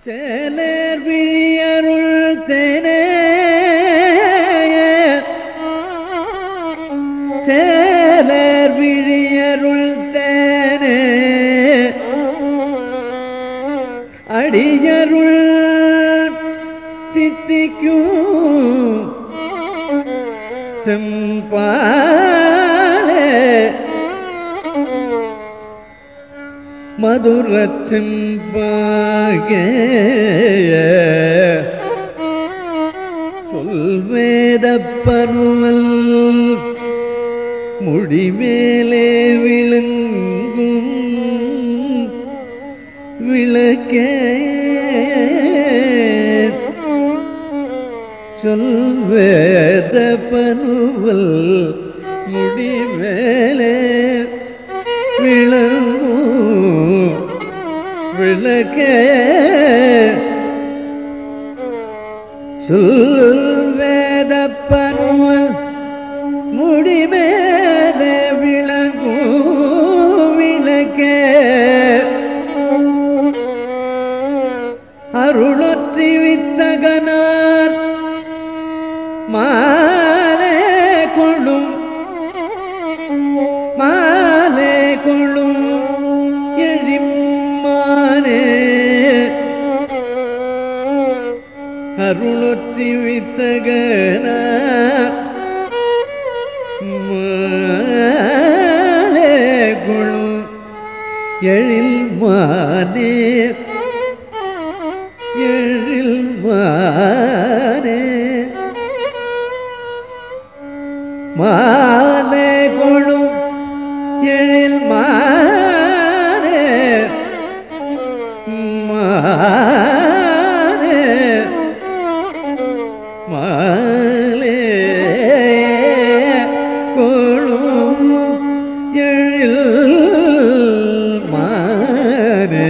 சேலேர் விழியருள் தேனே சேலேர் விழியருள் தேனே அடியருள் தித்திக்கும் செம்பாலே மதுரச் செம்பாக சொல்வேத பருவல் முடிமேலே விழுங்கும் விளக்கே சொல்வேத பனுவல் முடிமேலே விளங்கும் விளக்கே சொல்வேத பனுவல் முடிமேலே விளங்கும் விளக்கே அருளொற்றி வித்தகனார் மாலே கொள்ளும் மாலே கொள்ளும் எழிம்மானே அருளொற்றி வித்தகனார் மாலே கொள்ளும் எழில் மானே எழில் மானே மாலே கொழும் எழில் மானே மானே மாலே கொழும் எழில் மானே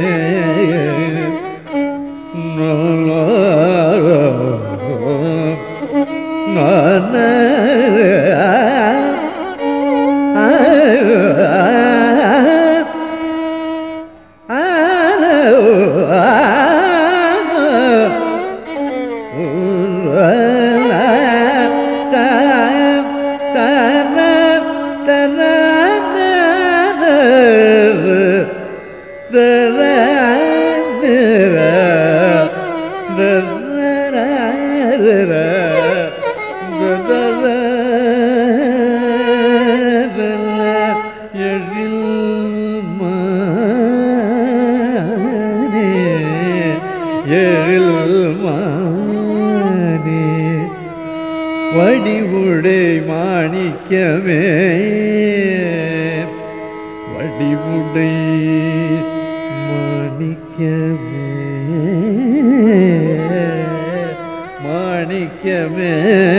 வடிவுடை மாணிக்கமே வடிவுடை மாணிக்கமே மாணிக்கமே